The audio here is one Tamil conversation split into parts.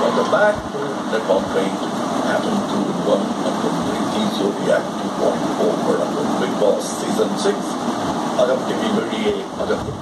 Welcome back to Nippon Paint. Happened to one under the Zodiac 2.4 படம் Big Boss Season 6 அகத்திவி வெளியே அகத்து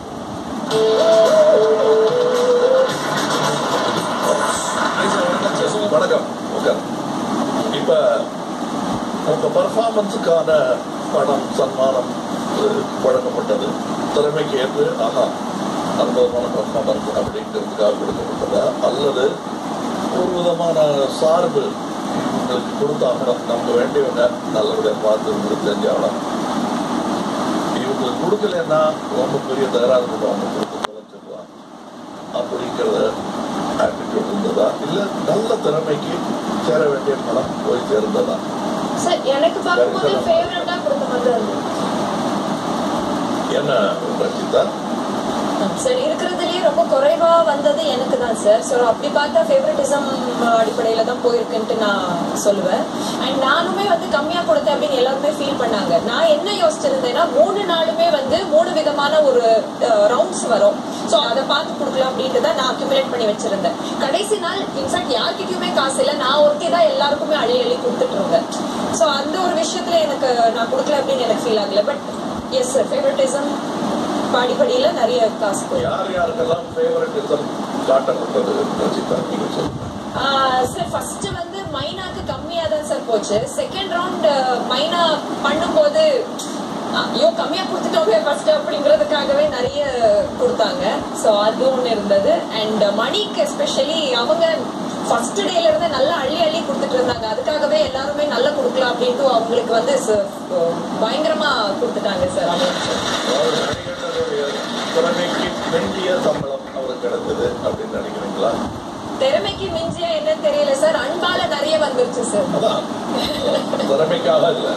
வணக்கம் ஓகே இப்ப உங்க பர்ஃபார்மன்ஸுக்கான படம் சன்மானம் அஹ், வழங்கப்பட்டது திறமைக்கு ஏற்று ஆஹா அற்புதமான பர்ஃபார்மன்ஸ் அப்படிங்கிறதுக்காக கொடுக்கப்பட்டதா அல்லது ஒரு விதமான சார்பு உங்களுக்கு கொடுத்தாகணும் நம்ப வேண்டியவங்க நல்லபடியாக பார்த்து உங்களுக்கு தெரிஞ்சாகணும் இவங்களுக்கு கொடுக்கலன்னா ரொம்ப பெரிய தகராறு கூட அவங்க கொடுத்து தொலைச்சிடலாம் அப்படிங்கிறத ஆட்டிடியூட் இருந்ததா இல்லை நல்ல திறமைக்கு சேர வேண்டிய பணம் போய் சேர்ந்ததா சார் எனக்கு பார்க்கும்போது ஃபேவரட்டா கொடுத்த மாதிரி இருந்தது என்ன ரச்சிதா சார் இருக்கிறதுலயே ரொம்ப குறைவா வந்தது எனக்கு தான் சார் ஸோ அப்படி பார்த்தா ஃபேவரட்டிசம் அடிப்படையில தான் போயிருக்குன்ட்டு நான் சொல்லுவேன் அண்ட் நானுமே வந்து கம்மியா கொடுத்தேன் அப்படின்னு எல்லாருமே ஃபீல் பண்ணாங்க நான் என்ன யோசிச்சிருந்தேன்னா மூணு நாளுமே வந்து மூணு விதமான ஒரு ரவுண்ட்ஸ் வரும் ஸோ அதை பார்த்து கொடுக்கலாம் அப்படின்ட்டு தான் நான் அக்யூமுலேட் பண்ணி வச்சிருந்தேன் கடைசி நாள் இன்ஃபேக்ட் யார்கிட்டயுமே காசு இல்லை நான் ஒருத்தி தான் எல்லாருக்குமே அள்ளி அள்ளி கொடுத்துட்டு இருந்தேன் ஸோ அந்த ஒரு விஷயத்துல எனக்கு நான் கொடுக்கல அப்படின்னு எனக்கு ஃபீல் ஆகல பட் எஸ் சார் ஃபேவரட்டிசம் படிப்படியில நிறைய காசு போய் யார் யாருக்கெல்லாம் ஃபேவரட்டிசம் காட்டப்பட்டது ரச்சிதா நீங்க சொல்லுங்க சார் ஃபர்ஸ்ட் வந்து மைனாக்கு கம்மியா தான் சார் போச்சு செகண்ட் ரவுண்ட் மைனா பண்ணும்போது ஆ, ஐயோ கம்மியா கொடுத்துட்டோமே ஃபர்ஸ்ட் அப்படிங்கிறதுக்காகவே நிறைய கொடுத்தாங்க ஸோ அது ஒன்று இருந்தது அண்ட் மணிக்கு எஸ்பெஷலி அவங்க ஃபர்ஸ்ட் டேல இருந்து நல்லா அள்ளி அள்ளி கொடுத்துட்டு இருந்தாங்க அதுக்காகவே எல்லாருமே நல்லா கொடுக்கலாம் அப்படின்ட்டு அவங்களுக்கு வந்து ச- பயங்கரமா கொடுத்துட்டாங்க சார் அவங்க அதாவது நடிகர்களுடைய திறமைக்கு வேண்டிய சம்பளம் அவருக்கு கிடைச்சது அப்படின்னு நினைக்கிறீங்களா திறமைக்கு மிஞ்சியா என்னன்னு தெரியல சார் அன்பால நிறைய வந்துருச்சு சார் அதான் திறமைக்காக இல்லை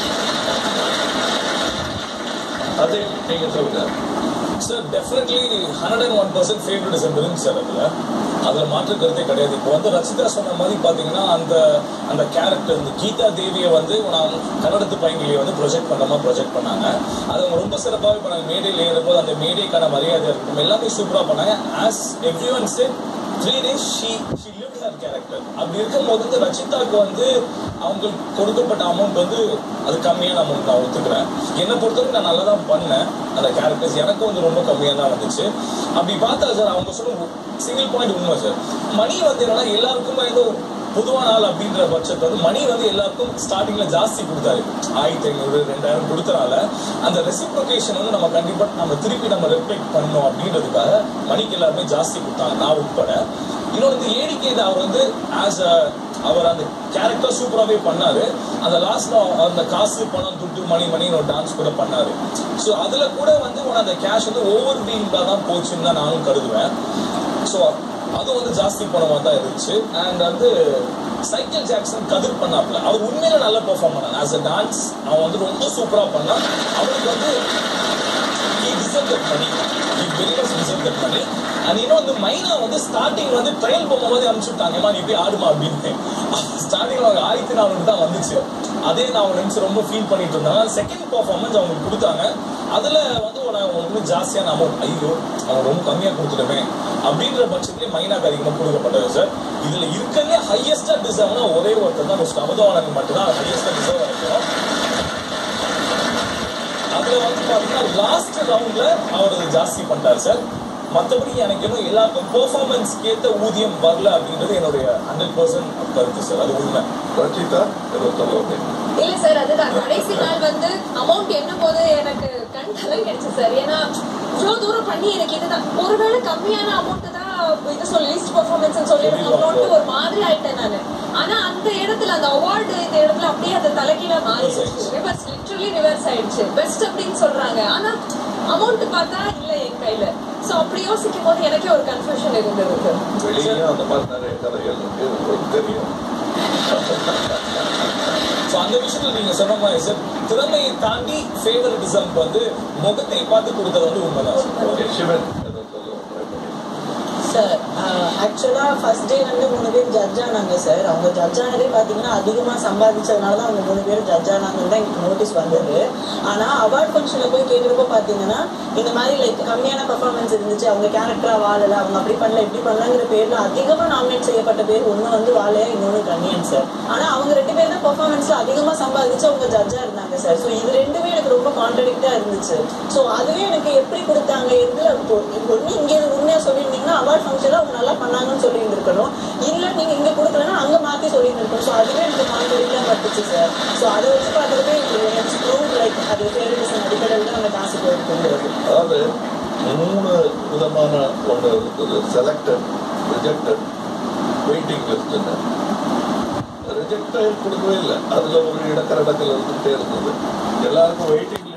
அதே நீங்க சொல்லுங்க sir definitely hundred and one percent favouritism இருந்துச்சு சார் அதில் அதில் மாற்று கருத்தே கிடையாது இப்போ வந்து ரச்சிதா சொன்ன மாதிரி பார்த்தீங்கன்னா அந்த அந்த கேரக்டர் இந்த கீதா தேவியை வந்து நான் கன்னடத்து பையன்களை வந்து ப்ரொஜெக்ட் பண்ணுற மாதிரி ப்ரொஜெக்ட் பண்ணாங்க அது அவங்க ரொம்ப சிறப்பாகவே பண்ணாங்க மேடையில் ஏறும்போது அந்த மேடைக்கான மரியாதை இருக்கட்டும் எல்லாமே சூப்பராக பண்ணாங்க as everyone said three days she she live her character அப்படி இருக்கும்போது இந்த ரச்சிதாக்கு வந்து அவங்களுக்கு கொடுக்கப்பட்ட அமௌண்ட் வந்து அது கம்மியான அமௌண்ட் நான் ஒத்துக்கிறேன் என்னை பொறுத்தவரைக்கும் நான் நல்லா தான் பண்ணேன் அந்த கேரக்டர்ஸ் எனக்கு வந்து ரொம்ப கம்மியாக தான் வந்துச்சு அப்படி பார்த்தா சார் அவங்க சொன்ன சிங்கிள் பாயிண்ட் உண்மை சார் மணி வந்து என்னன்னா எல்லாருக்குமே ஏதோ பொதுவான ஆள் அப்படின்ற பட்சத்தில் வந்து மணி வந்து எல்லாருக்கும் ஸ்டார்டிங்ல ஜாஸ்தி கொடுத்தாரு ஆயிரத்தி ஐநூறு ரெண்டாயிரம் கொடுத்தனால அந்த ரெசிப்ரோகேஷன் வந்து நம்ம கண்டிப்பா நம்ம திருப்பி நம்ம ரெஸ்பெக்ட் பண்ணணும் அப்படின்றதுக்காக மணிக்கு எல்லாருமே ஜாஸ்தி கொடுத்தாங்க நான் உட்பட இன்னொன்று வந்து ஏடிகே அவர் வந்து ஆஸ் அ அவர் அந்த கேரக்டர் சூப்பராகவே பண்ணாரு அந்த லாஸ்ட்ல அந்த காசு பணம் துட்டு மணி மணின்னு ஒரு டான்ஸ் கூட பண்ணாரு ஸோ அதுல கூட வந்து உன அந்த கேஷ் வந்து ஓவர் வீல்டாக தான் போச்சுன்னு தான் நானும் கருதுவேன் ஸோ அது வந்து ஜாஸ்தி பணமாக தான் இருந்துச்சு அண்ட் வந்து சைக்கிள் ஜாக்சன் கதிர் பண்ணாப்ல அவர் உண்மையில நல்லா பெர்ஃபார்ம் பண்ணாங்க ஆஸ் அ டான்ஸ் அவன் வந்து ரொம்ப சூப்பராக பண்ணான் அவனுக்கு வந்து he deserved that money. He very much deserved that money. And இன்னும் வந்து மைனா வந்து ஸ்டார்டிங் வந்து ட்ரையல் பொம்மை மாதிரி அனுப்பிச்சு விட்டாங்கம்மா நீ போய் ஆடுமா அப்படின்னு ஸ்டார்டிங் அவங்க ஆயிரத்தி நானூறு தான் வந்துச்சு அதே நான் அவங்க நிமிஷம் ரொம்ப ஃபீல் பண்ணிட்டு இருந்தாங்க செகண்ட் பர்ஃபார்மன்ஸ் அவங்களுக்கு கொடுத்தாங்க அதுல வந்து ஒரு உங்களுக்கு வந்து ஜாஸ்தியான அமௌண்ட் ஐயோ அவங்க ரொம்ப கம்மியா கொடுத்துட்டோமே அப்படின்ற பட்சத்திலே மைனாக்கு அதிகமாக கொடுக்கப்பட்டது சார் இதுல இருக்கிறதே ஹையஸ்டா டிசர்வ்னா ஒரே ஒருத்தர் தான் மிஸ்டர் அமுதவானன் மட்டும்தான் ஹையஸ்டா டிசர்வ் இருக்கும் அதுல வந்து பாத்தீங்கன்னா லாஸ்ட் ரவுண்ட்ல அவர் அதை ஜாஸ்தி பண்ணிட்டார் சார் மற்றபடி எனக்கு இன்னும் எல்லா பெர்ஃபார்மன்ஸ்க்கு ஏற்ற ஊதியம் வரல அப்படின்றது என்னுடைய ஹண்ட்ரட் பர்சன்ட் கருத்து சார் அது உண்மை ரச்சிதா ஏதோ சொல்ல வந்தீங்க. இல்ல சார் அதுதான் கடைசி நாள் வந்து அமௌண்ட் எண்ணும் போது எனக்கு கண் கலங்கிடுச்சு சார் ஏன்னா இவ்வளவு தூரம் பண்ணி எனக்கு இதுதான் ஒருவேளை கம்மியான அமௌண்ட் தான் இது சொல்லி லிஸ்ட் பர்ஃபார்மன்ஸ் சொல்லிடுவாங்களோன்ட்டு ஒரு மாதிரி ஆயிட்டேன் நானு ஆனா அந்த இடத்துல அந்த அவார்டு இந்த இடத்துல அப்படியே அது தலைகீழ மாறிடுச்சு ரிவர்ஸ் லிட்டரலி ரிவர்ஸ் ஆயிடுச்சு பெஸ்ட் அப்படின்னு சொல்றாங்க ஆனா அமௌண்ட் பார்த்தா இல்ல என் கையில சோ அப்படி யோசிக்கும் போது எனக்கே ஒரு கன்ஃபியூஷன் இருந்தது சார் வெளியே அந்த மாதிரி நிறைய கதைகள் இருக்கு உங்களுக்கு தெரியும் ஸோ அந்த விஷயத்துல நீங்க சொன்ன மாதிரி சார் திறமையை தாண்டி ஃபேவரட்டிசம் வந்து முகத்தை பார்த்து கொடுத்தது வந்து உண்மைதான் சார் ஓகே சிவன் ஏதோ சொல்ல try பண்ணீங்க. சார் ஆக்சுவலா ஃபர்ஸ்ட் டே வந்து மூணு பேர் ஜட்ஜ் ஆனாங்க சார் அவங்க ஜட்ஜ் ஆனதே பாத்தீங்கன்னா அதிகமா சம்பாதிச்சதுனால தான் அவங்க மூணு பேரும் ஜட்ஜ் ஆனாங்கன்னு தான் எனக்கு நோட்டீஸ் வந்தது ஆனா அவார்ட் ஃபங்க்ஷன்ல போய் கேட்குறப்போ பாத்தீங்கன்னா இந்த மாதிரி லைக் கம்மியான பர்ஃபார்மன்ஸ் இருந்துச்சு அவங்க கேரக்டரா வாழல அவங்க அப்படி பண்ணல இப்படி பண்ணலங்கிற பேர்ல அதிகமா நாமினேட் செய்யப்பட்ட பேர் ஒண்ணு வந்து வாழையா இன்னொன்னு கண்ணியன் சார் ஆனா அவங்க ரெண்டு பேர் தான் பர்ஃபார்மன்ஸ்ல அதிகமா சம்பாதிச்சு அவங்க ஜட்ஜா இருந்தாங்க சார் ஸோ இது ரெண்டுமே எனக்கு ரொம்ப கான்ட்ரடிக்டா இருந்துச்சு ஸோ அதுவே எனக்கு எப்படி கொடுத்தாங்க எதுல இப்போ ஒண்ணு இங்க உண்மையா சொல்லியிருந்தீங்கன்னா அவார்ட் ஃபங்க்ஷன்ல அவங்க நல்லா பண்ணாங்கன்னு சொல்லி இருக்கணும் இல்ல நீங்க இங்க கொடுக்கலன்னா அங்க மாத்தி சொல்லி இருக்கணும் ஸோ அதுவே எனக்கு கான்ட்ரடிக்டா பட்டுச்சு சார் ஸோ அதை வச்சு பார்க்கறப்பே எனக்கு ப்ரூவ் லைக் அது ஃபேவரட்டிசம் அடிப்படையில் தான் அந்த காசு போயிருக்குங்கிறது அதாவது மூணு விதமான ஒன்று இருக்குது செலக்டட் ரிஜெக்டட் வெயிட்டிங் லிஸ்ட்னு ரிஜெக்ட் கொடுக்கவே இல்லை அதுல ஒரு இடக்கரடக்கல் இருந்துகிட்டே இருந்தது எல்லாருக்கும் வெயிட்டிங்